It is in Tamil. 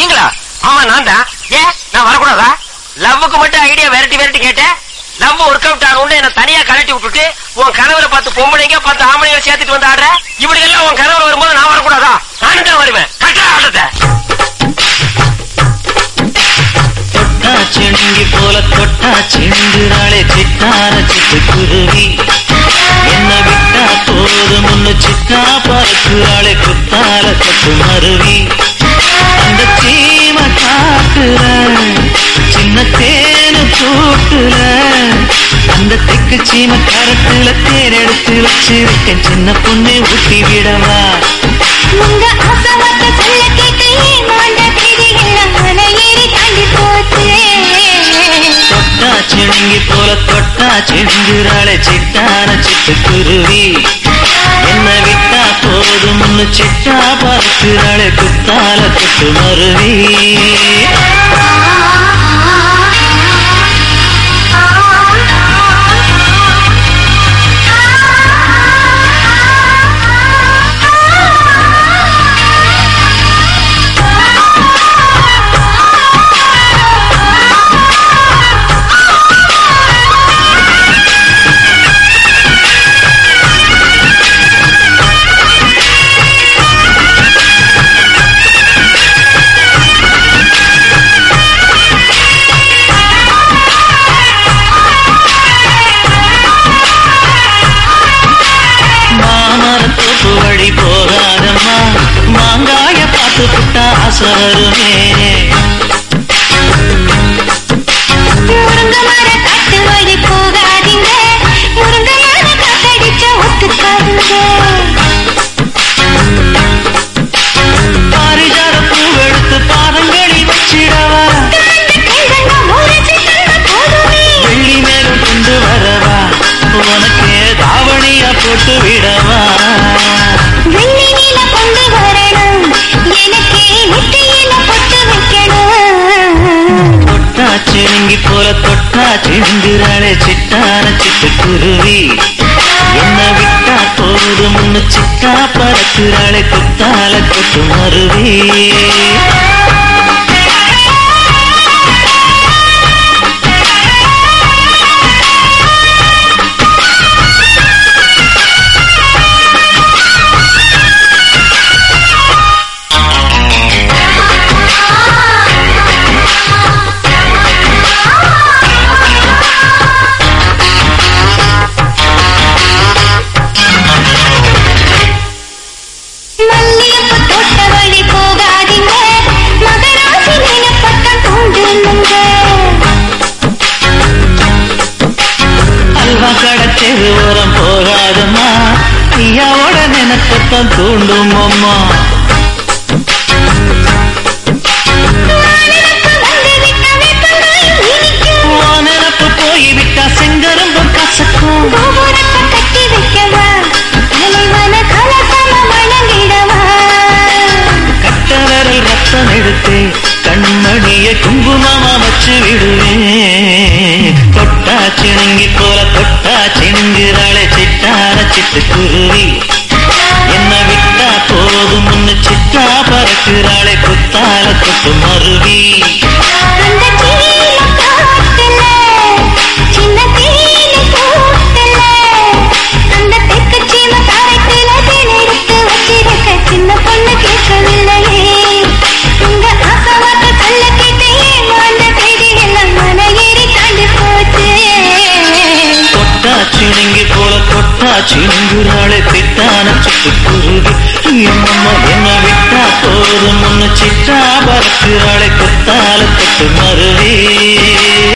நீங்களா ஆமா நான் தான் ஏன் நான் வரக்கூடாதா லவ்வுக்கு மட்டும் ஐடியா விரட்டி விரட்டி கேட்டேன் லவ் ஒர்க் அவுட் ஆகணும்னு என்ன தனியா கழட்டி விட்டுட்டு உன் கனவுல பார்த்து பொம்பளைங்க பார்த்து ஆம்பளைங்க சேர்த்துட்டு வந்து ஆடுற இப்படி எல்லாம் உன் கனவுல வரும்போது நான் வரக்கூடாதா நானும் தான் வருவேன் கட்டா ஆடுறத தொட்டா சிணுங்கி போல தொட்டா சிணுங்குறாளே சிட்டார சிட்டுக்குருவி என்ன விட்டா போதும் முன்னு சிட்டா பறக்குறாளே குத்தால தொட்டு மருவி அந்த சீம காட்டுல சின்ன தேனு கூட்டுல அந்த தெக்கு சீம கரத்துல தேர் எடுத்து வச்சிருக்கேன் சின்ன பொண்ணு ஊட்டி விடவா உங்க ஆசை வார்த்தை சொல்ல கேட்டு ஏமாந்த தேதி எல்லாம் மலை ஏறி தாண்டி போச்சு தொட்டா சிணுங்கி போல தொட்டா சிணுங்குறாளே சிட்டான சிட்டுக்குருவி என்ன விட்டா போதும் முன்னு சிட்டா பறக்குறாளே குத்தால தொட்டு மருவி மாமரத்தோப்பு வழி போகாதம்மா மாங்காய பார்த்து புட்டா ஆசை வருமே முருங்க மர காட்டு வழி போகாதீங்க முருங்க மர காத்தடிச்ச ஒத்துக்காதுங்க பாரிஜாத பூவெடுத்து பாதங்களில் வச்சிடவா கைதங்க முறைச்சு தந்த போதுமே வெள்ளி மேலும் கொண்டு வரவா உனக்கு தாவணியா போட்டு விடவா வெள்ளி நீல கொண்டு வரணும் எனக்கு நெத்தியில பொட்டு வைக்கணும் தொட்டா சிணுங்கி போல தொட்டா சிணுங்குறாளே சிட்டான சிட்டுக்குருவி என்ன விட்டா போதும் முன்னு சிட்டா பறக்குறாளே குத்தால கொட்டு மருவி மல்லியப்ப தோட்ட வழி போகாதீங்க மகராசி நினைப்பட்டம் தூண்டுனுங்க அல்வா கடத்தெரு ஓரம் போகாதம்மா ஐயாவோட நினைப்பத்தான் தூண்டும் அம்மா வந்து விட்ட வேப்பங்காய் இனிக்கும் உன் நினப்பு போய்விட்டா செங்கரும்பும் கசக்கும் கோபுரத்தை கட்டி வைக்கவா தலைவன கலசம வணங்கிடவா கட்ட விரல் ரத்தம் எடுத்து கண்மணிய குங்குமமா வச்சு விடுவேன் தொட்டா சிணுங்கி போல தொட்டா சிணுங்குறாளே சிட்டான சிட்டுக்குருவி என்ன விட்டா போதும் முன்னு சிட்டா பறக்குறாளே குத்தால தொட்டு மருவி அந்த சீல காட்டுல சின்ன தேயில கூட்டுல அந்த தெற்கு சீம காரைக்குல தேன் எடுத்து வச்சிருக்க சின்ன பொண்ணு கேட்கவில்லையே உங்க ஆசை வார்த்தை சொல்ல கேட்டு ஏமாந்த தேதி எல்லாம் மலை ஏறி தாண்டி போச்சு தொட்டா சிணுங்கி போல தொட்டா சிணுங்குறாளே திட்டான சிட்டுக்குருவி எம்மம்மா என்ன விட்டா போதும் முன்னு சிட்டா பறக்குறாளே குத்தால தொட்டு மருவி